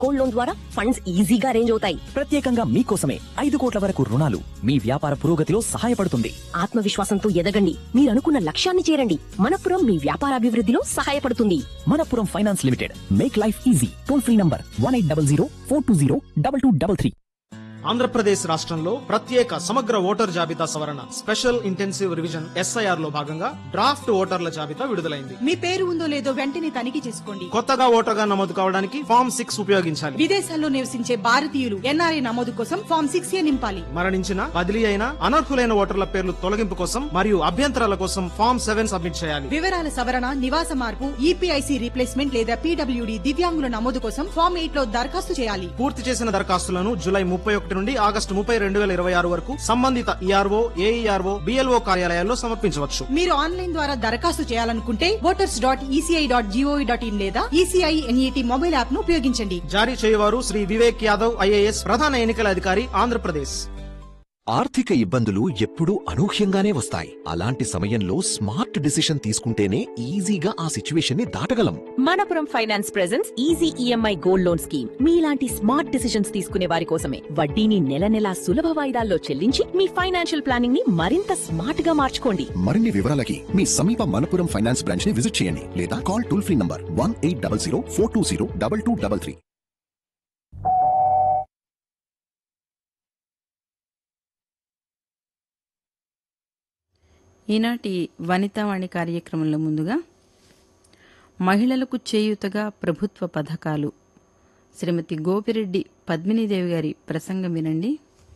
gold loan ద్వారా funds ఈజీగా arrange అవుతాయి ప్రత్యేకంగా మీకోసమే ఐదు కోట్ల వరకు రుణాలు మీ వ్యాపార పురోగతిలో సహాయపడుతుంది ఆత్మవిశ్వాసంతో ఎదగండి మీరు అనుకున్న లక్ష్యాన్ని చేరండి మనపురం మీ వ్యాపారాభివృద్ధిలో సహాయపడుతుంది Manappuram finance limited make life easy toll free number one eight double zero four two zero double two double three Andhra Pradesh రాష్ట్రంలో ప్రత్యేక సమగ్ర ఓటర్ జాబితా సవరణ స్పెషల్ ఇంటెన్సివ్ రివిజన్ ఎస్ఐఆర్ లో భాగంగా డ్రాఫ్ట్ ఓటర్ల జాబితా విడుదలైంది మీ పేరు ఉందో లేదో వెంటనే తనిఖీ చేసుకోండి కొత్తగా ఓటర్గా నమోదు కావడానికి ఫామ్ సిక్స్ ఉపయోగించాలి విదేశాల్లో నివసించే భారతీయులు ఎన్ఆర్ఐ నమోదు కోసం ఫామ్ సిక్స్ ఏ నింపాలి మరణించిన బదిలీ అయిన అనర్హులైన ఓటర్ల పేర్లు తొలగింపు కోసం మరియు అభ్యంతరాల కోసం ఫామ్ సెవెన్ సబ్మిట్ చేయాలి వివరాల సవరణ నివాస మార్పు ఈపీఐసి రీప్లేస్మెంట్ లేదా పీడబ్ల్యూడి దివ్యాంగుల నమోదు కోసం ఫామ్ ఎయిట్ లో దరఖాస్తు చేయాలి పూర్తి చేసిన దరఖాస్తులను జూలై ముప్పై ఒకటి నుండి ఆగస్టు ముప్పై రెండు వేల ఇరవై ఆరు వరకు సంబంధిత ఈఆర్ఓ ఏఈఆర్ఓ బిఎల్ఓ కార్యాలయాల్లో సమర్పించవచ్చు మీరు ఆన్లైన్ ద్వారా దరఖాస్తు చేయాలనుకుంటే voters dot ECI dot GOV dot in లేదా ఈసీఐ ఎన్ఈటీ మొబైల్ యాప్ ను ఉపయోగించండి జారీ చేయవారు శ్రీ వివేక్ యాదవ్ ఐఏఎస్ ప్రధాన ఎన్నికల అధికారి ఆంధ్రప్రదేశ్ ఆర్థిక ఇబ్బందులు ఎప్పుడూ అనూహ్యంగానే వస్తాయి అలాంటి సమయంలో స్మార్ట్ డిసిషన్ తీసుకుంటేనే ఈజీగా ఆ సిచ్యువేషన్ ని దాటగలం Manappuram finance presence easy EMI gold loan scheme మీలాంటి స్మార్ట్ డిసిషన్స్ తీసుకునే వారి కోసమే వడ్డీని నెల నెలా సులభ వాయిదాల్లో చెల్లించి మీ ఫైనాన్షియల్ ప్లానింగ్ ని మరింత స్మార్ట్ గా మార్చుకోండి మరిన్ని వివరాలకి మీ సమీప మనపురం ఫైనాన్స్ బ్రాంచ్ ని విజిట్ చేయండి లేదా call toll free number one eight double zero four two zero double two double three ఈనాటి వనితావాణి కార్యక్రమంలో ముందుగా మహిళలకు చేయూతగా ప్రభుత్వ పథకాలు శ్రీమతి గోపిరెడ్డి పద్మినీదేవి గారి ప్రసంగం వినండి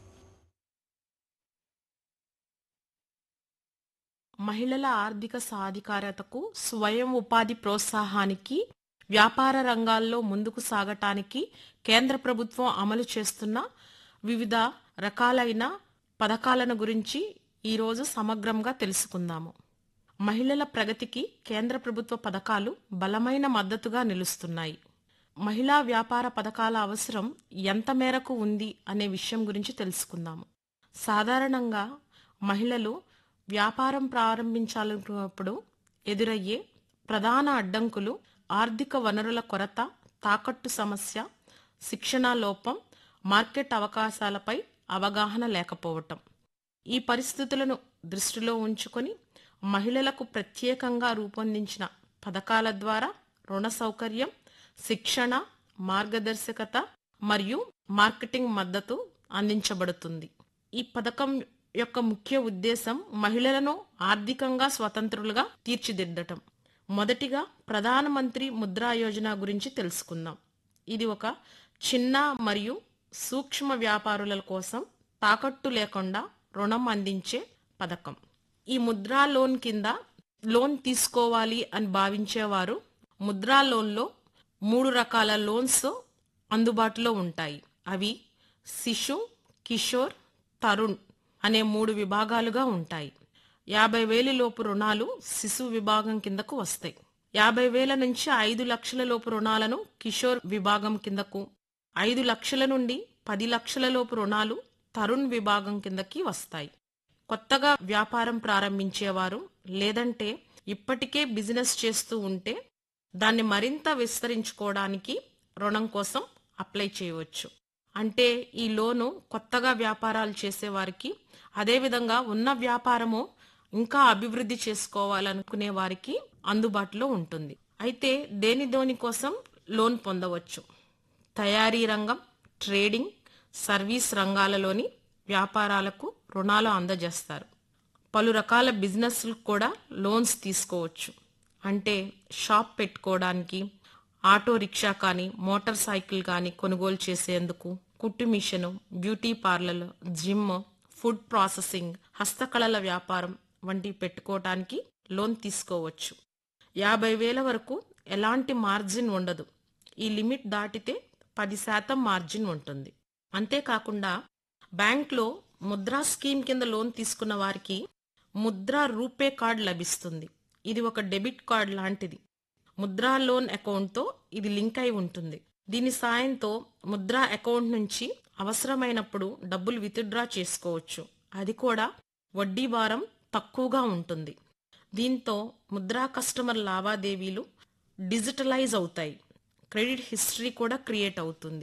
మహిళల ఆర్థిక సాధికారతకు స్వయం ఉపాధి ప్రోత్సాహానికి వ్యాపార రంగాల్లో ముందుకు సాగటానికి కేంద్ర ప్రభుత్వం అమలు చేస్తున్న వివిధ రకాలైన పథకాలను గురించి ఈరోజు సమగ్రంగా తెలుసుకుందాము మహిళల ప్రగతికి కేంద్ర ప్రభుత్వ పథకాలు బలమైన మద్దతుగా నిలుస్తున్నాయి మహిళా వ్యాపార పథకాల అవసరం ఎంత మేరకు ఉంది అనే విషయం గురించి తెలుసుకుందాము సాధారణంగా మహిళలు వ్యాపారం ప్రారంభించాలనుకున్నప్పుడు ఎదురయ్యే ప్రధాన అడ్డంకులు ఆర్థిక వనరుల కొరత తాకట్టు సమస్య శిక్షణా లోపం మార్కెట్ అవకాశాలపై అవగాహన లేకపోవటం ఈ పరిస్థితులను దృష్టిలో ఉంచుకొని మహిళలకు ప్రత్యేకంగా రూపొందించిన పథకాల ద్వారా రుణ సౌకర్యం శిక్షణ మార్గదర్శకత మరియు మార్కెటింగ్ మద్దతు అందించబడుతుంది ఈ పథకం యొక్క ముఖ్య ఉద్దేశం మహిళలను ఆర్థికంగా స్వతంత్రులుగా తీర్చిదిద్దటం మొదటిగా ప్రధానమంత్రి ముద్రా యోజన గురించి తెలుసుకుందాం ఇది ఒక చిన్న మరియు సూక్ష్మ వ్యాపారుల కోసం తాకట్టు లేకుండా రుణం అందించే పథకం ఈ ముద్రా లోన్ కింద లోన్ తీసుకోవాలి అని భావించేవారు ముద్రా లోన్లో మూడు రకాల లోన్స్ అందుబాటులో ఉంటాయి అవి శిశు కిషోర్ తరుణ్ అనే మూడు విభాగాలుగా ఉంటాయి యాభై వేలు లోపు రుణాలు శిశు విభాగం కిందకు వస్తాయి యాభై వేల నుంచి ఐదు లక్షల లోపు రుణాలను కిషోర్ విభాగం కిందకు ఐదు లక్షల నుండి పది లక్షల లోపు రుణాలు తరుణ్ విభాగం కిందకి వస్తాయి కొత్తగా వ్యాపారం ప్రారంభించేవారు లేదంటే ఇప్పటికే బిజినెస్ చేస్తూ ఉంటే దాన్ని మరింత విస్తరించుకోవడానికి రుణం కోసం అప్లై చేయవచ్చు అంటే ఈ లోను కొత్తగా వ్యాపారాలు చేసేవారికి అదేవిధంగా ఉన్న వ్యాపారము ఇంకా అభివృద్ధి చేసుకోవాలనుకునే వారికి అందుబాటులో ఉంటుంది అయితే దేని దోని కోసం లోన్ పొందవచ్చు తయారీ రంగం ట్రేడింగ్ సర్వీస్ రంగాలలోని వ్యాపారాలకు రుణాలు అందజేస్తారు పలు రకాల బిజినెస్లకు కూడా లోన్స్ తీసుకోవచ్చు అంటే షాప్ పెట్టుకోవడానికి ఆటో రిక్షా కానీ మోటార్ సైకిల్ కానీ కొనుగోలు చేసేందుకు కుట్టు మిషను beauty parlour gym food processing హస్తకళల వ్యాపారం వంటివి పెట్టుకోవడానికి లోన్ తీసుకోవచ్చు యాభై వేల వరకు ఎలాంటి మార్జిన్ ఉండదు ఈ లిమిట్ దాటితే పది శాతం మార్జిన్ ఉంటుంది అంతేకాకుండా బ్యాంక్లో ముద్రా స్కీమ్ కింద లోన్ తీసుకున్న వారికి ముద్రా రూపే కార్డ్ లభిస్తుంది ఇది ఒక డెబిట్ కార్డ్ లాంటిది ముద్రా లోన్ అకౌంట్తో ఇది లింక్ అయి ఉంటుంది దీని సాయంతో ముద్రా అకౌంట్ నుంచి అవసరమైనప్పుడు డబ్బులు విత్డ్రా చేసుకోవచ్చు అది కూడా వడ్డీ భారం తక్కువగా ఉంటుంది దీంతో ముద్రా కస్టమర్ లావాదేవీలు డిజిటలైజ్ అవుతాయి క్రెడిట్ హిస్టరీ కూడా క్రియేట్ అవుతుంది